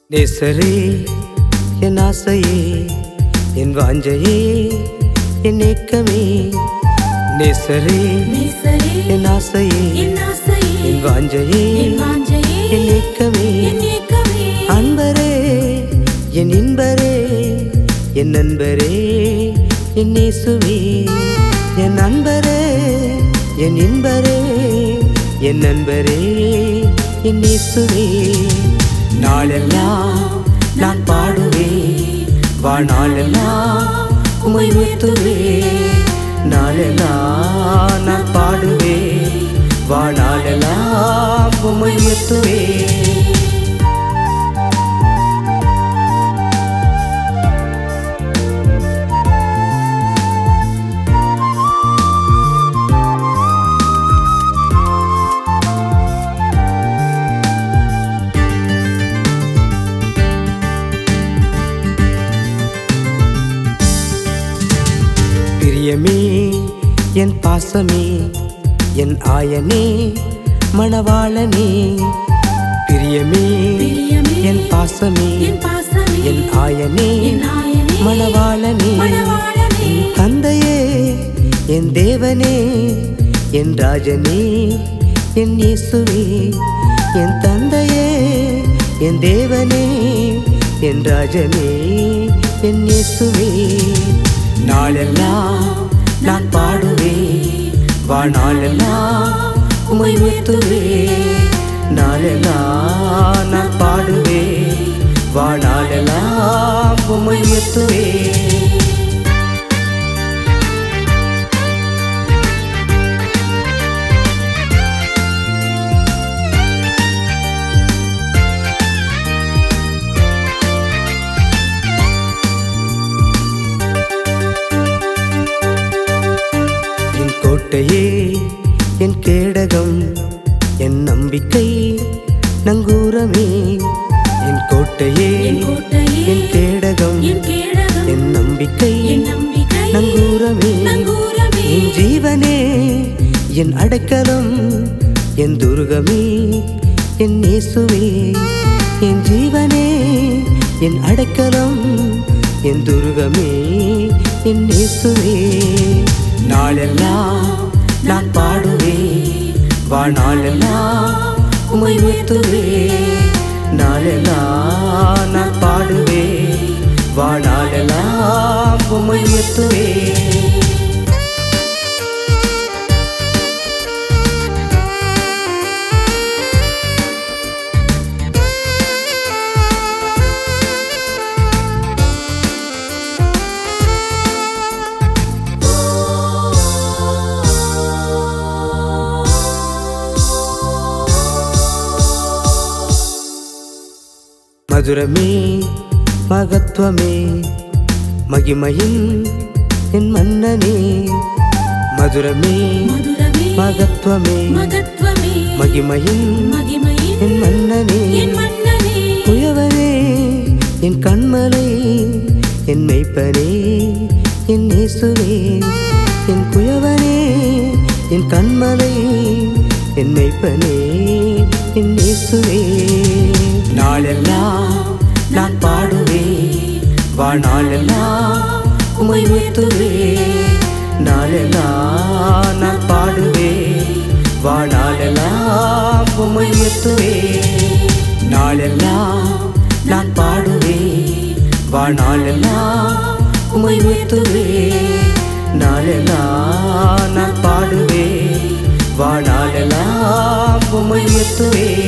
நேசரே என் ஆசையே என் வாஞ்சையே என் ஏக்கமே நேசரே நேசரே, என் ஆசையே என் ஆசையே, என் வாஞ்சையே என் வாஞ்சையே, என் ஏக்கமே என் ஏக்கமே. அன்பரே என் இன்பரே என் நண்பரே என் இயேசுவே என் அன்பரே என் இன்பரே என் நண்பரே என் இயேசுவே நாளெல்லாம் நான் பாடுவேன் வாழ்நாளெல்லாம் உமை உயர்த்துவேன் நாளெல்லாம் நான் பாடுவேன் வாழ்நாளெல்லாம் உமை உயர்த்துவேன் பிரியமே என் பாசமே என் ஆயனே மணவாளனே பிரியமே பிரியமே, என் பாசமே என் பாசமே, என் ஆயனே என் ஆயனே, மணவாளனே மணவாளனே. என் தந்தையே என் தேவனே என் ராஜனே என் இயேசுவே என் தந்தையே என் தேவனே என் ராஜனே என் இயேசுவே நாளெல்லாம் நான் பாடுவேன் வாழ்நாளெல்லாம் உமை உயர்த்துவேன் நாளெல்லாம் நான் பாடுவேன் வாழ்நாளெல்லாம் உமை உயர்த்துவேன் என் கோட்டையே என் கேடகம் என் நம்பிக்கை நங்கூரமே என் கோட்டையே என் கோட்டையே, என் கேடகம் என் கேடகம், என் நம்பிக்கை என் நம்பிக்கை, நங்கூரமே நங்கூரமே. என் ஜீவனே என் அடைக்கலம் என் துர்கமே என் இயேசுவே என் ஜீவனே என் அடைக்கலம் என் துர்கமே என் இயேசுவே நாளெல்லாம் நான் பாடுவேன் வாழ்நாளெல்லாம் உமை உயர்த்துவேன் நாளெல்லாம் நான் பாடுவேன் வாழ்நாளெல்லாம் உமை உயர்த்துவேன் மதுரமே மகத்துவமே மகிமையின் என் மன்னனே மதுரமே மதுரமே, மகத்துவமே மகத்துவமே, மகிமையின் மகிமையின் என் மன்னனே என் மன்னனே. குயவனே என் கண்மலை என் மெய்ப்பனே என் இயேசுவே என் குயவனே என் கண்மலை என் மெய்ப்பனே என் இயேசுவே நாளெல்லாம் நான் பாடுவேன் வாழ்நாளெல்லாம் உமை உயர்த்துவேன் நாளெல்லாம் நான் பாடுவேன் வாழ்நாளெல்லாம் உமை உயர்த்துவேன் நாளெல்லாம் நான் பாடுவேன் வாழ்நாளெல்லாம் உமை உயர்த்துவேன் நாளெல்லாம் நான் பாடுவேன் வாழ்நாளெல்லாம் உமை உயர்த்துவேன்